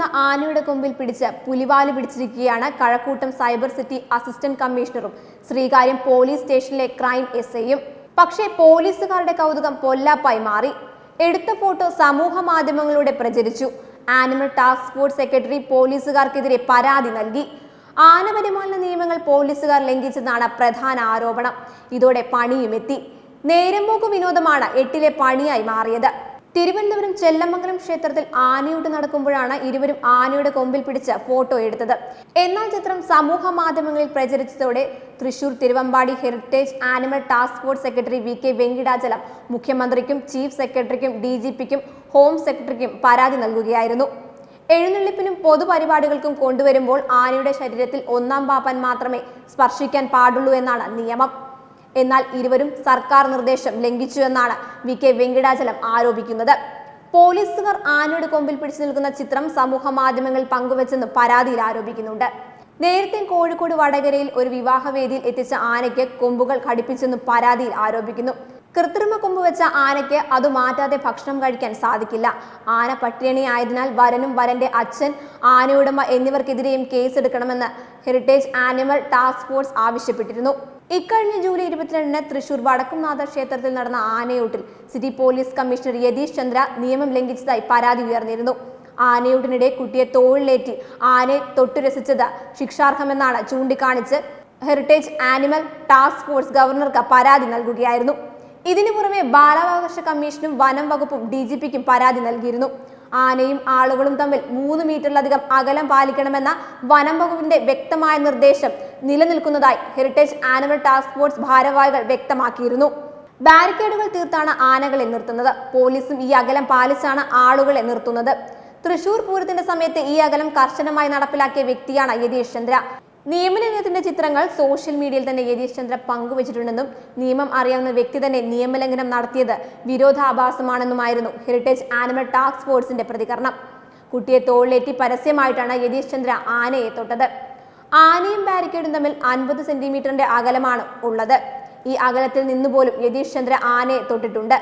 നിൽക്കുന്ന ആനയുടെ കൊമ്പിൽ പിടിച്ച് പുലിവാല് പിടിച്ചിരിക്കുകയാണ് കഴക്കൂട്ടം സൈബർ സിറ്റി അസിസ്റ്റന്റ് കമ്മീഷണറും ശ്രീകാര്യം പോലീസ് സ്റ്റേഷനിലെ ക്രൈം എസ് ഐയും പക്ഷേ പോലീസുകാരുടെ കൗതുകം പൊല്ലാപ്പായി മാറി എടുത്ത ഫോട്ടോ സമൂഹ മാധ്യമങ്ങളിലൂടെ പ്രചരിച്ചു ആനിമൽ ടാസ്ക് ഫോഴ്സ് സെക്രട്ടറി പോലീസുകാർക്കെതിരെ പരാതി നൽകി ആനപരിപാലന നിയമങ്ങൾ പോലീസുകാർ ലംഘിച്ചെന്നാണ് പ്രധാന ആരോപണം ഇതോടെ പണിയുമെത്തി നേരമ്പോക്ക് വിനോദമാണ് എട്ടിലെ പണിയായി മാറിയത് തിരുവനന്തപുരം ചെല്ലമംഗലം ക്ഷേത്രത്തിൽ ആനയൂട്ട് നടക്കുമ്പോഴാണ് ഇരുവരും ആനയുടെ കൊമ്പിൽ പിടിച്ച് ഫോട്ടോ എടുത്തത് എന്നാൽ ചിത്രം സമൂഹ മാധ്യമങ്ങളിൽ പ്രചരിച്ചതോടെ Thrissur Thiruvambadi heritage animal task force secretary V K Venkitachalam മുഖ്യമന്ത്രിക്കും ചീഫ് സെക്രട്ടറിക്കും ഡി ജി പിക്കും ഹോം സെക്രട്ടറിക്കും പരാതി നൽകുകയായിരുന്നു എഴുന്നള്ളിപ്പിനും പൊതുപരിപാടികൾക്കും കൊണ്ടുവരുമ്പോൾ ആനയുടെ ശരീരത്തിൽ ഒന്നാം പാപ്പൻ മാത്രമേ സ്പർശിക്കാൻ പാടുള്ളൂ എന്നാണ് നിയമം എന്നാൽ ഇരുവരും സർക്കാർ നിർദ്ദേശം ലംഘിച്ചു എന്നാണ് വി കെ വെങ്കിടാചലം ആരോപിക്കുന്നത് പോലീസുകാർ ആനയുടെ കൊമ്പിൽ പിടിച്ചു നിൽക്കുന്ന ചിത്രം സമൂഹ മാധ്യമങ്ങളിൽ പങ്കുവച്ചെന്ന് പരാതിയിൽ ആരോപിക്കുന്നുണ്ട് നേരത്തെ കോഴിക്കോട് വടകരയിൽ ഒരു വിവാഹവേദിയിൽ എത്തിച്ച ആനയ്ക്ക് കൊമ്പുകൾ ഘടിപ്പിച്ചെന്നും പരാതിയിൽ ആരോപിക്കുന്നു കൃത്രിമ കൊമ്പ് വെച്ച ആനയ്ക്ക് അത് മാറ്റാതെ ഭക്ഷണം കഴിക്കാൻ സാധിക്കില്ല ആന പട്ടിണി ആയതിനാൽ വരനും വരന്റെ അച്ഛൻ ആനയുടമ എന്നിവർക്കെതിരെയും കേസെടുക്കണമെന്ന് ഹെറിറ്റേജ് ആനിമൽ ടാസ്ക് ഫോഴ്സ് ആവശ്യപ്പെട്ടിരുന്നു ഇക്കഴിഞ്ഞ ജൂലൈ ഇരുപത്തിരണ്ടിന് തൃശൂർ വടക്കുംനാഥ ക്ഷേത്രത്തിൽ നടന്ന ആനയൂട്ടിൽ city police commissioner Yathish Chandra നിയമം ലംഘിച്ചതായി പരാതി ഉയർന്നിരുന്നു ആനയൂട്ടിനിടെ കുട്ടിയെ തോളിലേറ്റി ആനയെ തൊട്ടുരസിച്ചത് ശിക്ഷാർഹമെന്നാണ് ചൂണ്ടിക്കാണിച്ച് ഹെറിറ്റേജ് ആനിമൽ ടാസ്ക് ഫോഴ്സ് ഗവർണർക്ക് പരാതി നൽകുകയായിരുന്നു ഇതിനു പുറമെ ബാലാവകാശ കമ്മീഷനും വനം വകുപ്പും ഡി ജി പിക്കും പരാതി നൽകിയിരുന്നു ആനയും ആളുകളും തമ്മിൽ മൂന്ന് മീറ്ററിലധികം അകലം പാലിക്കണമെന്ന വനം വകുപ്പിന്റെ വ്യക്തമായ നിർദ്ദേശം നിലനിൽക്കുന്നതായി ഹെറിറ്റേജ് ആനിമൽ ടാസ്ക് ഫോഴ്സ് ഭാരവാഹികൾ വ്യക്തമാക്കിയിരുന്നു ബാരിക്കേഡുകൾ തീർത്താണ് ആനകളെ നിർത്തുന്നത് പോലീസും ഈ അകലം പാലിച്ചാണ് ആളുകളെ നിർത്തുന്നത് തൃശൂർ പൂരത്തിന്റെ സമയത്ത് ഈ അകലം കർശനമായി നടപ്പിലാക്കിയ വ്യക്തിയാണ് യതീഷ് ചന്ദ്ര നിയമലംഘനത്തിന്റെ ചിത്രങ്ങൾ സോഷ്യൽ മീഡിയയിൽ തന്നെ യതീഷ് ചന്ദ്ര പങ്കുവച്ചിട്ടുണ്ടെന്നും നിയമം അറിയാവുന്ന വ്യക്തി തന്നെ നിയമലംഘനം നടത്തിയത് വിരോധാഭാസമാണെന്നുമായിരുന്നു ഹെറിറ്റേജ് ആനിമൽ ടാസ്ക് ഫോഴ്സിന്റെ പ്രതികരണം കുട്ടിയെ തോളിലേറ്റി പരസ്യമായിട്ടാണ് യതീഷ് ചന്ദ്ര ആനയെ തൊട്ടത് ആനയും ബാരിക്കേഡും തമ്മിൽ അൻപത് സെന്റിമീറ്ററിന്റെ അകലമാണ് ഉള്ളത് ഈ അകലത്തിൽ നിന്നുപോലും യതീഷ് ചന്ദ്ര ആനയെ തൊട്ടിട്ടുണ്ട്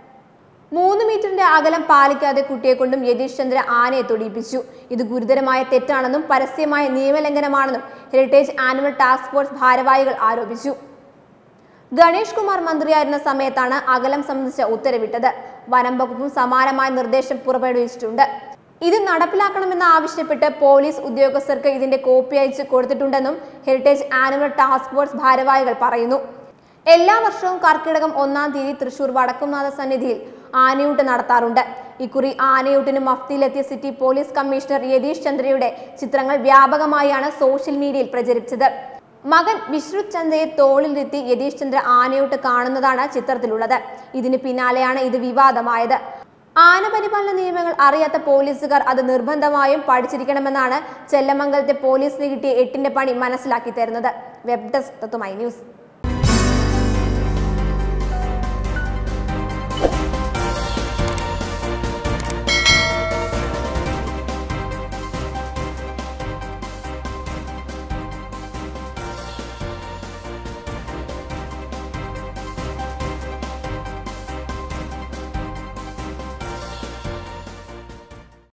മൂന്ന് മീറ്ററിന്റെ അകലം പാലിക്കാതെ കുട്ടിയെ കൊണ്ടും യതീഷ് ചന്ദ്ര ആനയെ തൊടിയിപ്പിച്ചു ഇത് ഗുരുതരമായ തെറ്റാണെന്നും പരസ്യമായ നിയമലംഘനമാണെന്നും ഹെറിറ്റേജ് ആനിമൽ ടാസ്ക് ഫോഴ്സ് ഭാരവാഹികൾ ആരോപിച്ചു ഗണേഷ് കുമാർ മന്ത്രിയായിരുന്ന സമയത്താണ് അകലം സംബന്ധിച്ച ഉത്തരവിട്ടത് വനം വകുപ്പും സമാനമായ നിർദ്ദേശം പുറപ്പെടുവിച്ചിട്ടുണ്ട് ഇത് നടപ്പിലാക്കണമെന്ന് ആവശ്യപ്പെട്ട് പോലീസ് ഉദ്യോഗസ്ഥർക്ക് ഇതിന്റെ കോപ്പി അയച്ച് കൊടുത്തിട്ടുണ്ടെന്നും ഹെറിറ്റേജ് ആനിമൽ ടാസ്ക് ഫോഴ്സ് ഭാരവാഹികൾ പറയുന്നു എല്ലാ വർഷവും കർക്കിടകം ഒന്നാം തീയതി തൃശൂർ വടക്കുംനാഥ സന്നിധിയിൽ ആനയൂട്ട് നടത്താറുണ്ട് ഇക്കുറി ആനയൂട്ടിന് മഫ്തിയിലെത്തിയ സിറ്റി പോലീസ് കമ്മീഷണർ യതീഷ് ചന്ദ്രയുടെ ചിത്രങ്ങൾ വ്യാപകമായാണ് സോഷ്യൽ മീഡിയയിൽ പ്രചരിച്ചത് മകൻ വിശ്രുത് ചന്ദ്രയെ തോളിലിരുത്തി യതീഷ് ചന്ദ്ര ആനയൂട്ട് കാണുന്നതാണ് ചിത്രത്തിലുള്ളത് ഇതിന് പിന്നാലെയാണ് ഇത് വിവാദമായത് ആന പരിപാലന നിയമങ്ങൾ അറിയാത്ത പോലീസുകാർ അത് നിർബന്ധമായും പഠിച്ചിരിക്കണമെന്നാണ് ചെല്ലമംഗലത്തെ പോലീസിന് കിട്ടിയ എട്ടിന്റെ പണി മനസ്സിലാക്കി തരുന്നത് വെബ് ഡെസ്ക് തത്തുമൈ ന്യൂസ്